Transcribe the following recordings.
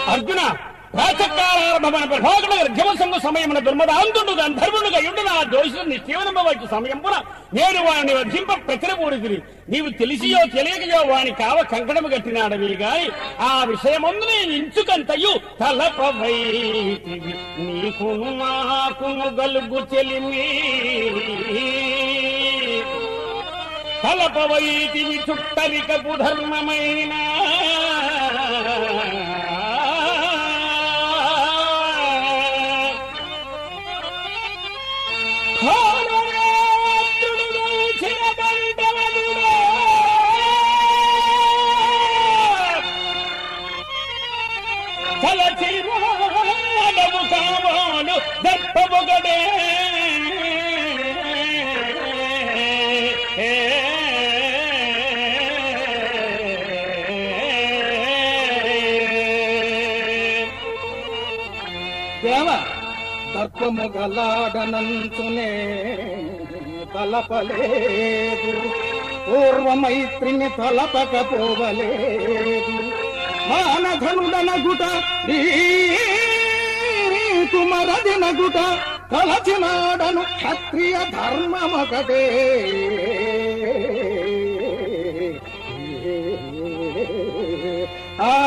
అర్జున ప్రాతకాలారంభమైన ప్రభాకర గర్భమ సంఘ సమయమున దుర్మదాంతుడు గంధర్వుడుగా యుండున ఆ దోషుని నిశ్చీవనమవచ్చు సమయంపున నేను వారిని వధింప ప్రతిరబూడితిని నీవు తెలిసియో తెలియకయో వాని కావ కంకణము కట్టినాడవి గాని ఆ విషయమందు నేను ఇంచుకంతయు తలపవైతివి నీకు నాకును గలుగు చెలిమి తలపవైతివి చుట్టరికపు ధర్మమైన భానురాత్రుడు దోచిన బండవనుడా. తలచిరాడము కావాలు దర్పముగడే దేవ దర్పము గలాడనంచునే తలపలేదు పూర్వమైత్రిని తలపకపోవలేదు మానధనుడనగుట కుమరదినగుట తలచినాడను క్షత్రియ ధర్మమొకటే ఆ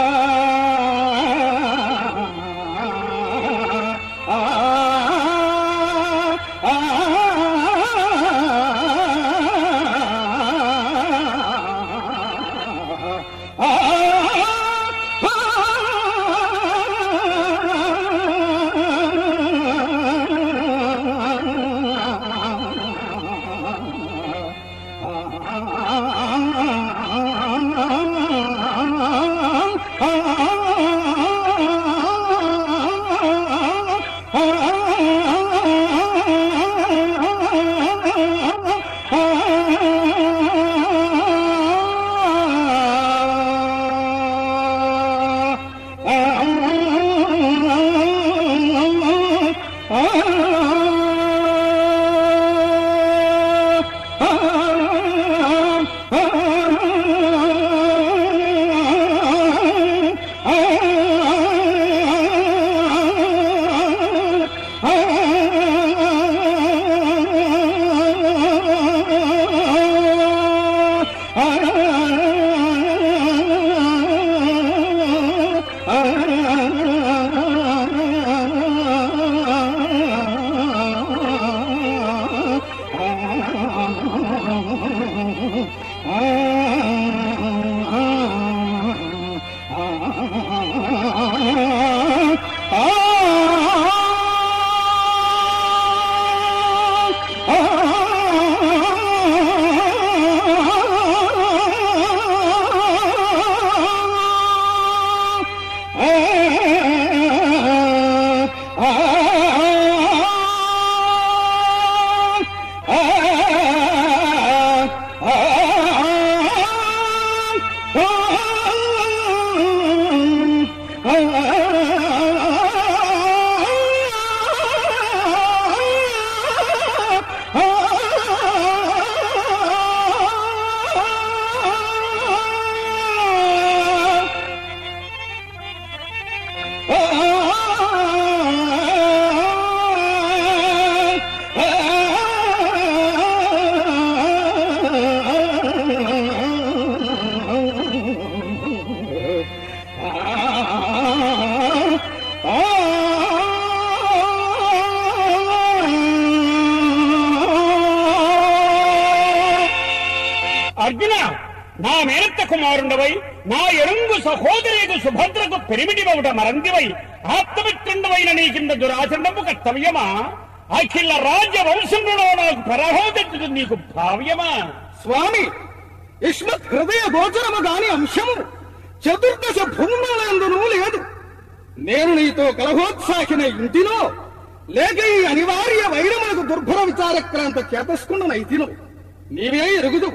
అర్జున నా మేనత్త కుమారుండవై నా ఎరుంగు సహోదరికి సుభద్రకు పెరిమిటివవుట మరందివై ఆత్మమిత్రుండవైన నీ కింద దురాచరణము కర్తవ్యమా అఖిల రాజ్య వంశంలో నాకు పరాహోదెత్తుడు నీకు భావ్యమా స్వామి యుష్మత్ హృదయ గోచరము గాని అంశము చతుర్దశ భూములందునూ లేదు నేను నీతో కలహోత్సాహిన ఇంటిలో లేక ఈ అనివార్య వైరములకు దుర్భర విచారక్రాంత చేతస్కున్న నైతిను నీవే ఎరుగుదు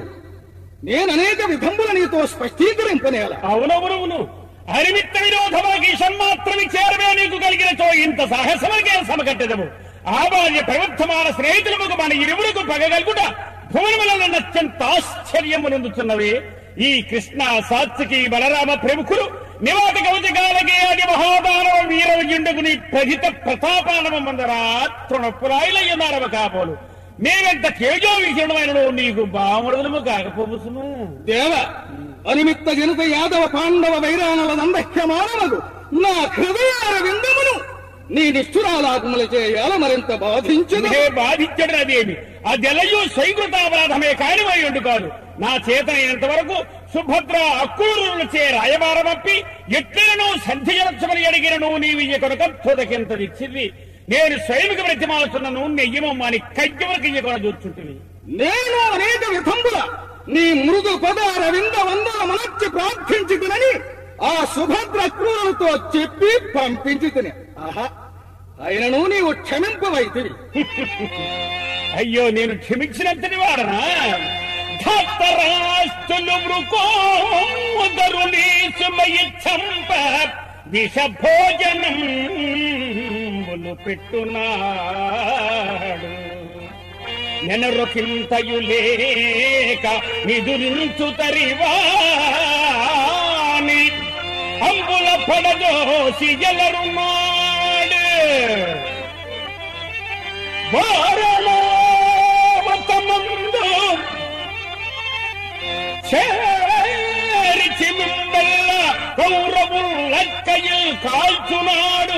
నేననేక విధంబుల నీతో స్పష్టీకరింపనేల అవునవునవును అనిమిత్త విరోధమాకి సన్మాత్రమి చేరవే నీకు కలిగినచో ఇంత సాహసమకే సమకట్టెదము ఆబాల్య ప్రవర్తమాన స్నేహితులకు మన ఇరువులకు పగగలుగుట భువనములను అత్యంత ఆశ్చర్యము నందుతున్నవి ఈ కృష్ణ సాత్వికి బలరామ ప్రముఖులు నివాతి కవచ కాలకే అది మహాదానవ వీర విజుండుకుని ప్రజిత ప్రతాపానవ మందరా తృణపురాయిలయ్యన్నారవ కాబోలు మేమెంత తేజో విషయమైన నీకు బామరుదము కాకపోవచ్చుమా దేవ అనిమిత్త జనిత యాదవ పాండవ వైరాణుల దండహ్యమానమగు నా హృదయార విందమును నీ నిష్ఠురాలాపములచే ఎలా మరింత బాధించదు ఇదే బాధించడం అదేమి అదెలయు సైకృతాపరాధమే కానివై ఉండు కాదు నా చేతనైనంత వరకు సుభద్ర అక్కూరులచే రాయబారమప్పి ఎట్లనూ సంధించమని అడిగినను నీవు ఈ కొనక తొదకింతదిచ్చింది నేను స్వయమిక ప్రతిమాలుతున్నను నెయ్యమని కజ్జవరకు ఇయ్యకొన చూచుంటుంది నేను అనేక విధంబుల నీ మృదు పదార వింద వందల మనర్చి ప్రార్థించి తినని ఆ సుభద్ర క్రూరులతో చెప్పి పంపించి తిని ఆహా అయినను నీవు క్షమింపవైతివి అయ్యో నేను క్షమించినంతటి వాడనా ధత్తరాస్తులు మృకోదరుని సుమయి చంప విష భోజనం పెట్టున్నాడు నెనరొకింతయు లేక నిదురించు తరివాని అంబుల పడదోసి ఎలరున్నాడు వారణావతమందు చేరిచి మిమ్మల్ల కౌరవులక్కയിൽ కాల్చునాడు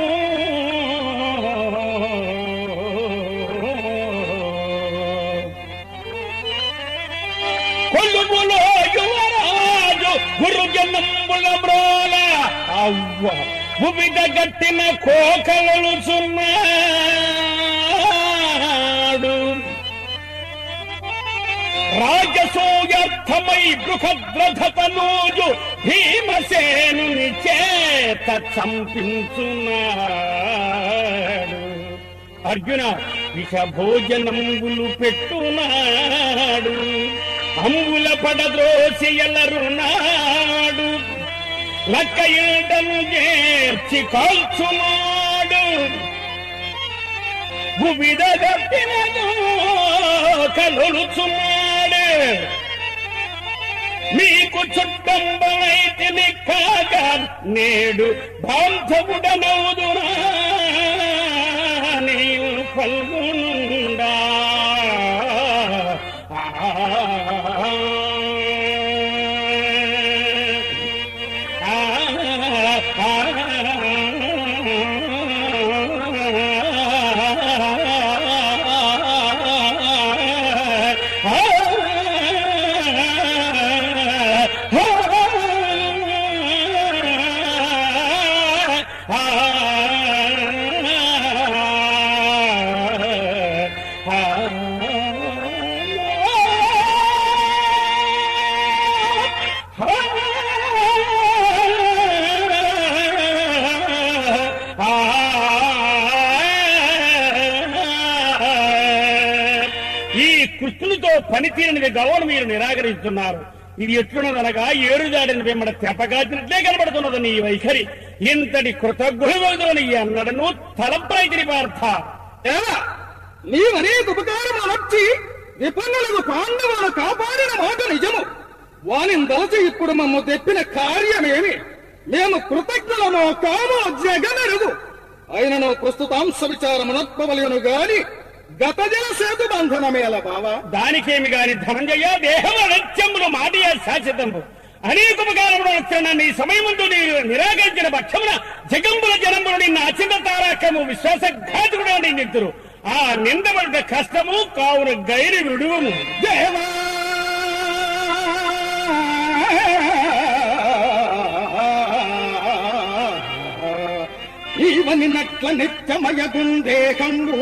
కొలుములో యువరాజు గురుజనంబుల మ్రోల అవ్వ భూమిద గట్టిన కోకలు చున్నాడు రాజసూయర్థమై బృహద్రథతనూజు భీమసేనుని చేత చంపించున్నాడు అర్జున విష భోజనంబులు పెట్టునాడు అంబుల పడద్రోసి ఎల్లరునాడు లక్క ఇల్డను చేర్చి కాల్చునాడు భూమిద గట్టినదో కలుచున్నాడు మీకు చుట్టంబైతిని కాక నేడు బాంధవుడనవుదురా నీవు పల్గొనుండా ఈ కృష్ణునితో పనితీరనిది గౌరవం మీరు నిరాకరిస్తున్నారు ఇది ఎట్లున్నదనగా ఏడు దాడిన వెంబడ తెప్పగాచినట్లే కనబడుతున్నది నీ వైఖరి ఇంతటి కృతజ్ఞులని అన్నడను తలంపైతిని పార్థ దేవా నీవనేక ఉపకారము నచ్చి విపన్నులకు పాండవులను కాపాడిన మాట నిజము వానిని దలచి ఇప్పుడు మమ్ము తెప్పిన కార్యమేమి మేము కృతజ్ఞులమో కామో జగమెరుగు అయినను ప్రస్తుతాంశ విచారమునత్పవలను గాని గత జల సేతు బంధనమేల బావా దానికేమి గాని ధనంజయ దేహం అనత్యములు మాటియ శాశ్వతంబు అనేక ఉపకారములు వచ్చిన నీ సమయముందు నీవు నిరాకరించిన పక్షమున జగంబుల జనంబులు నిన్న అచిత తారాకము విశ్వాసఘాతుడు నిందితురు ఆ నిందబడ్డ కష్టము కావున గైరి విడువము దేవా ఈవని నట్ల నిత్యమయగుందేహంబు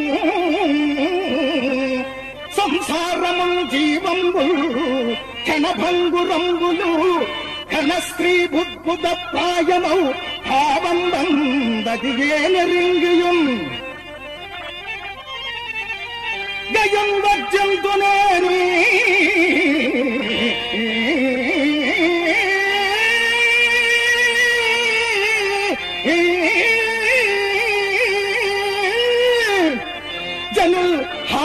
సంసారము జీవంబు క్షణభంగురంబులు ఘన స్త్రీ బుద్బుద ప్రాయమౌ భావం బందదియేనరింగియుం గయం వజ్జంతునేని జను హా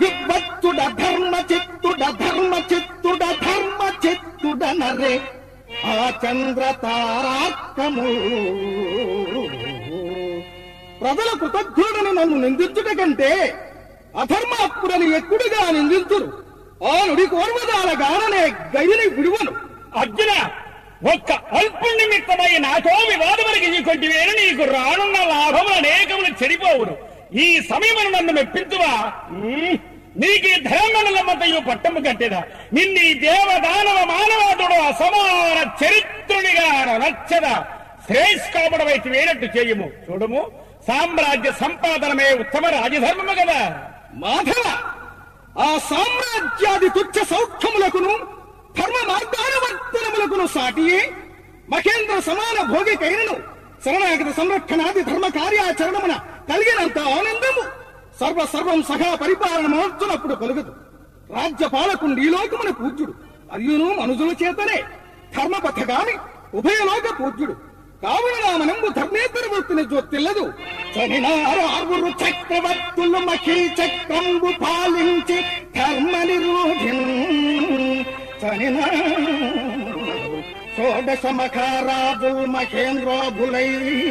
విభత్తుడ ధర్మ చిత్తుడ ధర్మ చిత్తుడ ధర్మ చిత్తుడ నరే ఆ చంద్ర తారార్కము ప్రజల కృతజ్ఞుడని నన్ను నిందించుట కంటే అధర్మాత్ముడని ఎక్కుడుగా నిందించురు ఆ నుడి కోర్వదాల గాననే గైని విడువను అర్జున ఒక్క అల్ప నిమిత్తమై నాతో వివాదమరికి నీకొంటివేను నీకు రానున్న లాభములు అనేకములు చెడిపోవును ఈ సమయమును నన్ను మెప్పించువా ఉమ్, నీకు ధర్మములమ్మతయు పట్టము కట్టెదా నిన్ని దేవదానవ మానవాదుడు అసమాన చరిత్రునిగా నచ్చదా శ్రేష్కాముడవైతే వేనట్టు చేయము చూడము సామ్రాజ్య సంపాదనమే ఉత్తమ రాజధర్మము కదా మాధవ ఆ సామ్రాజ్యాది తుచ్చ సౌఖ్యములకును ధర్మ మార్గానువర్తనములకును సాటియే మహేంద్ర సమాన భోగికైనను శరణాగత సంరక్షణాది ధర్మ కార్యాచరణమున కలిగినంత ఆనందము సర్వ సర్వం సహా పరిపాలన మహోత్సనప్పుడు కలుగదు రాజ్య పాలకుండి ఈ లోకమున పూజ్యుడు అయ్యును మనుజుల చేతనే ధర్మపథగామి ఉభయలోక పూజ్యుడు కావున నా మనంబు ధర్మేతర వృత్తిని జొత్తిల్లదు చనినారు ఆరుగురు చక్రవర్తులు మఖీ చక్రంబు పాలించి ధర్మ నిరోధిన్ చనినారు షోడశ మఖారాజు మహేంద్రోభులై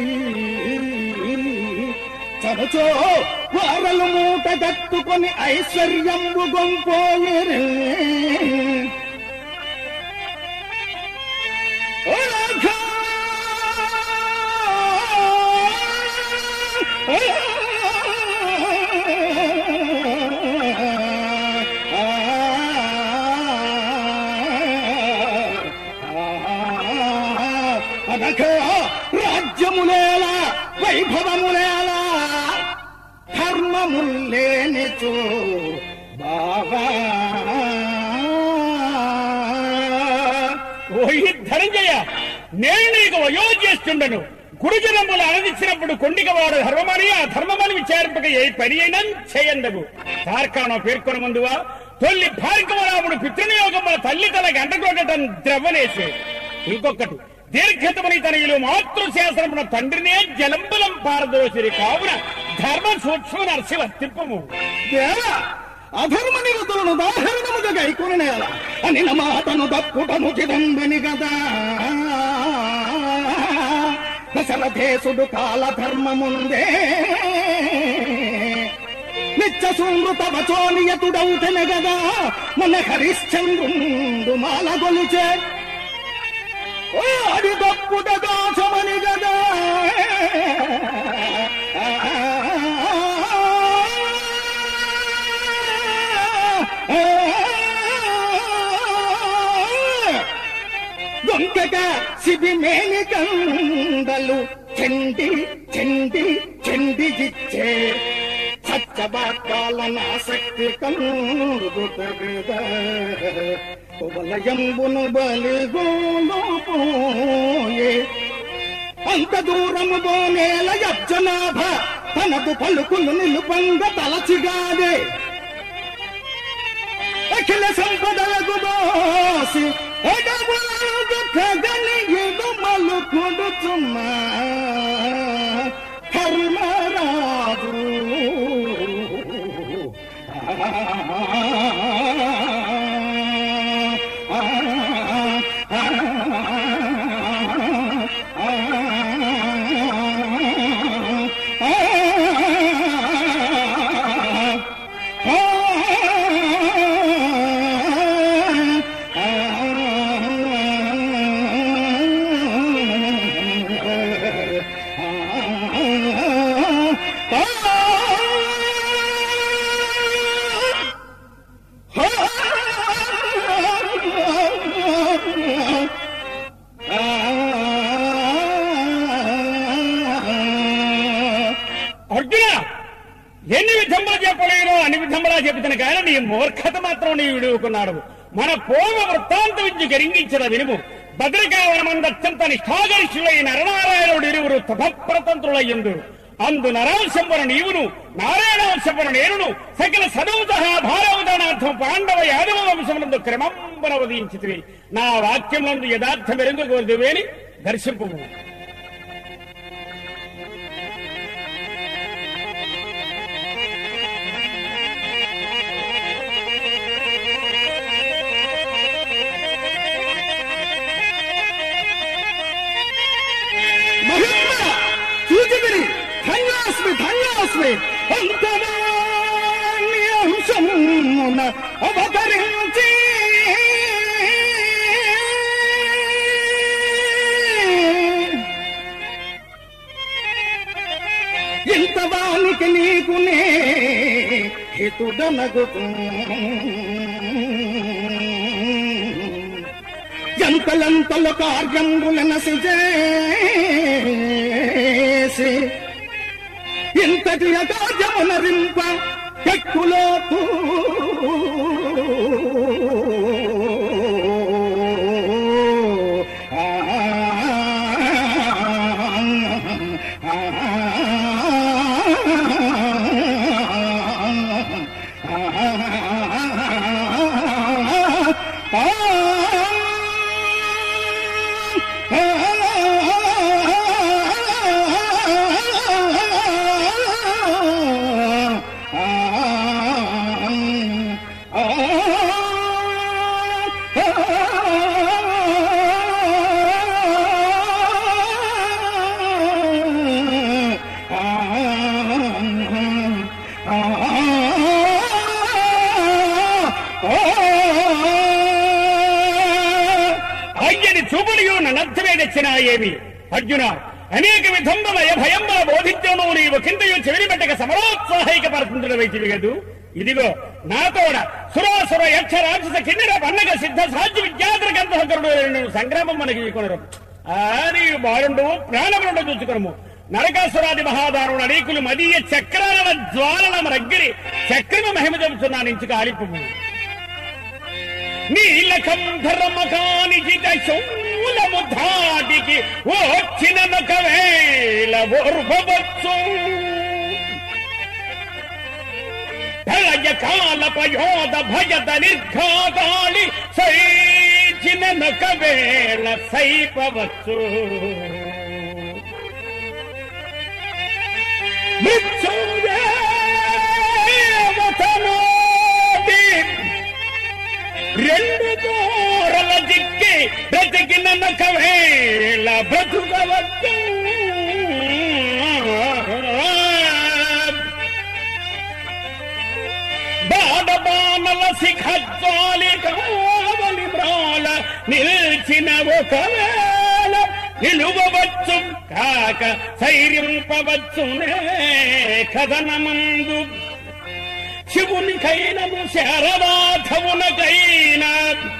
చనుచో వారలు మూట గట్టుకొని ఐశ్వర్యంబు గొంపోయిరి ఓ రాఘా! అనగా రాజ్యములేలా వైభవములేలా ధర్మములేనిచో బావా ఓయి ధనంజయ నేను నీకు వయోజ్యేష్ఠుండను గురుజనములు అనదిచ్చినప్పుడు కొండికవాడు ధర్మమని ఆ ధర్మమని విచారింపక ఏ పని అయినా చేయందగు తార్కాణం పేర్కొన ముందువా తొల్లి భార్గవరాముడు పితృనియోగముల తల్లి తన గంట కొట్టడం ద్రవ్వనేసే ఇంకొకటి దీర్ఘతమని తన ఇలు మాతృశాస్త్రమున తండ్రినే జలంబలం పారదోసిరి కావున ధర్మ సూక్ష్మ నర్సి వర్తింపము దేవా అధర్మ నిరతులను దాహరణముగా గైకొనేల అని నా మాటను దప్పుటను చిదంబని కదా దశరథేశుడు కాల ధర్మముందే నిత్య సుమృత వచోనియతుడౌతెన గదా మన హరిశ్చంద్రుండు మాల గొలిచే ఓ అది దప్పుట దాచమని గదా దొంగక శిబి మేని కందలు చెండి చెండి చెండి గిచ్చే సత్యవాకాలన ఆసక్తి కందుతగద వలయంబును బలిగోలోపోయే అంత దూరము నేల యజ్జనాభ తనకు పలుకులు నిలుపంగ తలచిగాదే అఖిల సంపదలకు దోసి ఎడబాగు కగని ఎదుమలు కొడుతున్నా ధర్మరాజు అర్జున ఎన్ని విధములు చెప్పలేను అన్ని విధములా చెబుతున్న కానీ నీ మూర్ఖత మాత్రం నీ విడుకున్నాడు మన పూర్వ వృత్తాంత విద్య గరింగించిన వినుము భద్రకావనమంద అత్యంత నిష్ఠాగరిష్ఠులైన నరనారాయణుడు ఇరువురు తపప్రతంత్రులయ్యుండు అందు నరాంశంపన నీవును నారాయణాంశంపన నేనును సకల సదౌత భారవదానార్థం పాండవ యాదవ వంశమునందు క్రమంబన ఉదయించితివి నా వాక్యములందు యథార్థం ఎరుంగకూడదువేని దర్శింపు తస్మై అంతరాంశమున అవతరించి ఇంతదానికి నీకు నే హితుడనగుతూ ఎంతలంతల కార్యములనసి చేసి ఇంతటి అకార్యమునరింప ఎక్కులోతూ అయ్యని చూపుడియు నన్నర్థమే తెచ్చినాయేమి అర్జున అనేక విధంబల భయంబల బోధించను నీవు కిందయు చెవిని పెట్టక సమరోత్సాహిక పరుతుండవైతివి కదూ ఇదిగో నాతోడ సురాసుర యక్ష రాక్షస కిన్నెర పన్నగ సిద్ధ సాధ్య విద్యాధర గంధకరుడు రెండు సంగ్రామం మనకి కొనరు అని బాలుండు ప్రాణములుండ చూచుకొనము నరకాసురాది మహాదారుణ అనేకులు మదీయ చక్రాల జ్వాలన రగ్గిరి చక్రమ మహిమ చెబుతున్నా నుంచి కాలిపు నీలకం ధర్మకానికి శూలము ధాటికి వచ్చినొక వేళ ఓర్వవచ్చు ప్రళయ కాల పయోద భయద నిర్ఘాతాళి సైచినొక వేళ సైపవచ్చు మృత్యుదేవతనోటి రెండు దూరల దిక్కి బ్రతికిన వేళ బ్రతుకవచ్చు బాణల శిఖజ్వాలి కావలి బ్రాల నిలిచిన ఒకవేళ నిలువవచ్చు కాక ధైర్యంపవచ్చునే కథనమందు శివునికైనను శరవాధవునకైనా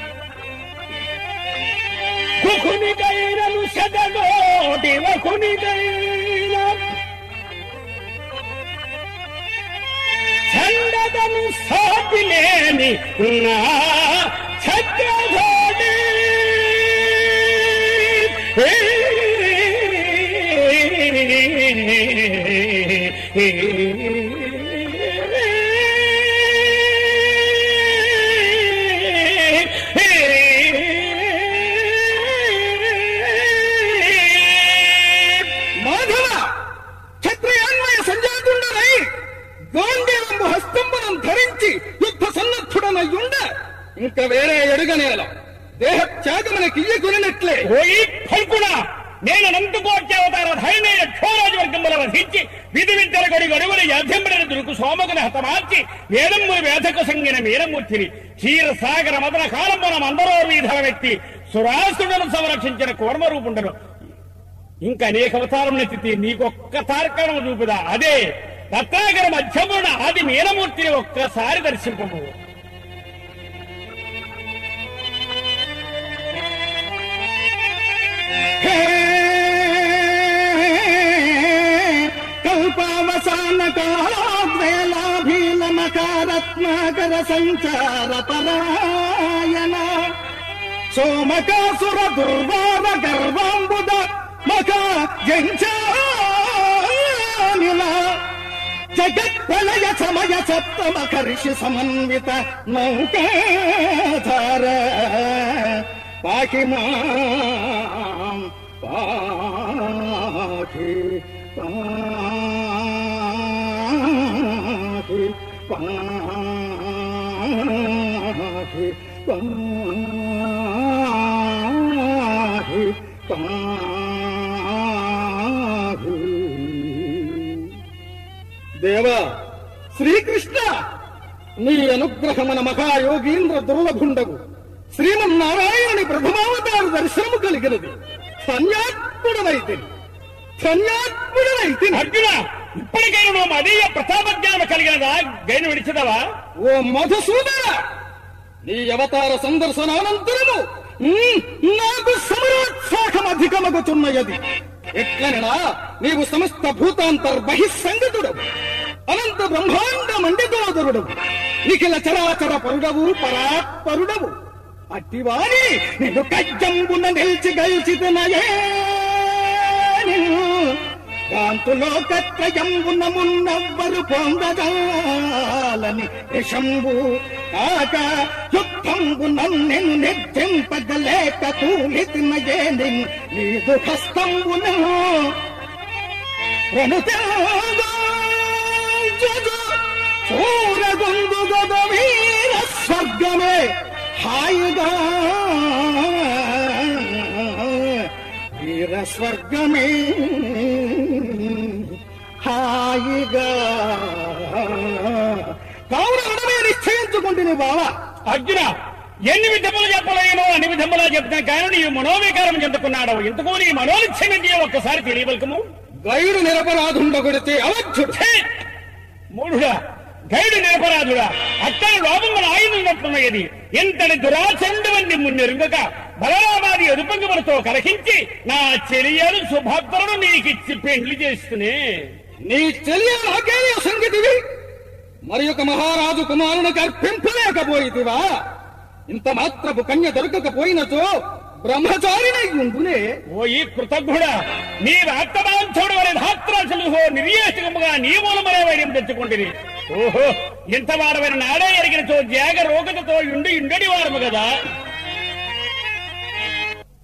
కుకునికైనను శతకోటి వకునికైనా చండదను సాటి లేని నా ఛత్రధోడి మాధవ క్షత్రియాన్వయ సంజాతుండనై గాంధీవంబు హస్తంబనం ధరించి యుద్ధ సన్నద్ధుడనయ్యుండ ఇంక వేరే ఎడుగనేల దేహ త్యాగమునకి ఇయ్యకునినట్లే ఓయి ఫల్కుడా నేను నందుకోటి అవతార ధైర్య క్షోరాజు వర్గముల వధించి విధి విద్యల గడి గడువుల యాధ్యంబడిన దురుకు సోమకుని హతమార్చి వేదమ్ముని వేదకు సంగిన వీరమూర్తిని క్షీరసాగర మదన కాలంబన మందరో వీధల వ్యక్తి సురాసుడును సంరక్షించిన కూర్మరూపుండను ఇంకా అనేక అవతారములెత్తితే నీకొక్క తారకణము చూపుదా అదే రత్నాకర మధ్యమున ఆది మీనమూర్తిని ఒక్కసారి దర్శింపము హే కల్పావసాన కాలాద్వేలాభీలమకారత్నాకర సంచార పరాయణ సోమకాసుర దుర్వార గర్వాంబుద మక జంచానిల జగత్ప్రలయ సమయ సప్తమ కర్షి సమన్విత నౌకాధార పాకి మాం పాకి పాకి పాకి పాకి పాకి దేవా శ్రీకృష్ణ నీ అనుగ్రహమన మహాయోగీంద్ర దుర్లభుండవు శ్రీమన్నారాయణుని ప్రథమావతార దర్శనము కలిగినది ధన్యాత్ముడనైతే ధన్యాత్ముడనైతే అర్జున ఇప్పటికైనా నువ్వు అదీయ ప్రతాప జ్ఞానం కలిగినదా గైన విడిచిదవా ఓ మధుసూదన నీ అవతార సందర్శనానంతరము ఉమ్, నాకు సమరోత్సాహం అధికమగుతున్నయది ఎట్లనడా నీవు సమస్త భూతాంతర్బహిస్సంగతుడవు అనంత బ్రహ్మాండ మండితోదరుడవు నిఖిల చరాచర పరుడవు పరాత్పరుడవు అట్టివాని నేను కజ్జంబున నిలిచి గల్చితనయే కాంతులో కత్రయంబున మున్నవ్వరు పొందగాలని యశంబు కాక యుద్ధంబు నన్నెను నిర్జింపగలేక తూలితినయేని నీదు హస్తంబును చూరగొందు గద వీర స్వర్గమే హాయిగా వీర స్వర్గమే హాయిగా కావున ఉండమే నిశ్చయించుకుంటుంది బావా అర్జున ఎన్ని విధములు చెప్పలేమో అన్ని విధములా చెప్తున్నా కానీ నీవు మనోవికారం చెందుకున్నాడు ఇంతకు నీ మనోనిచ్చయం ఏంటి ఒక్కసారి తెలియవలకము గైడు నిరపరాధుండగొడితే అవధ్యుడు ఛే! మూఢుడా గైడు నిరపరాధుడా అత్తని లోపముల ఆయుధున్నట్టున్నది ఎంతటి దురాచండవన్ని మున్నెరుగక బలరామాది ఎదుపంగములతో కలహించి నా చెలియలు సుభద్రను నీకిచ్చి పెండ్లి చేస్తునే నీ చెలియ నాకేనే సంగతివి మరి ఒక మహారాజు కుమారునికి అర్పింపలేకపోయితివా ఇంత మాత్రపు కన్య దొరకకపోయినచో బ్రహ్మచారినై ఉండునే ఓ ఈ కృతజ్ఞుడా నీ రక్తమాంసోడు వారి ధాత్రాసులు నిర్యేషకముగా నీ మూలమనే వైద్యం తెచ్చుకుంటుంది ఓహో ఇంత వాడమైన నాడే ఎరిగినచో జాగ రోగతతో ఉండి ఉండడి వారము కదా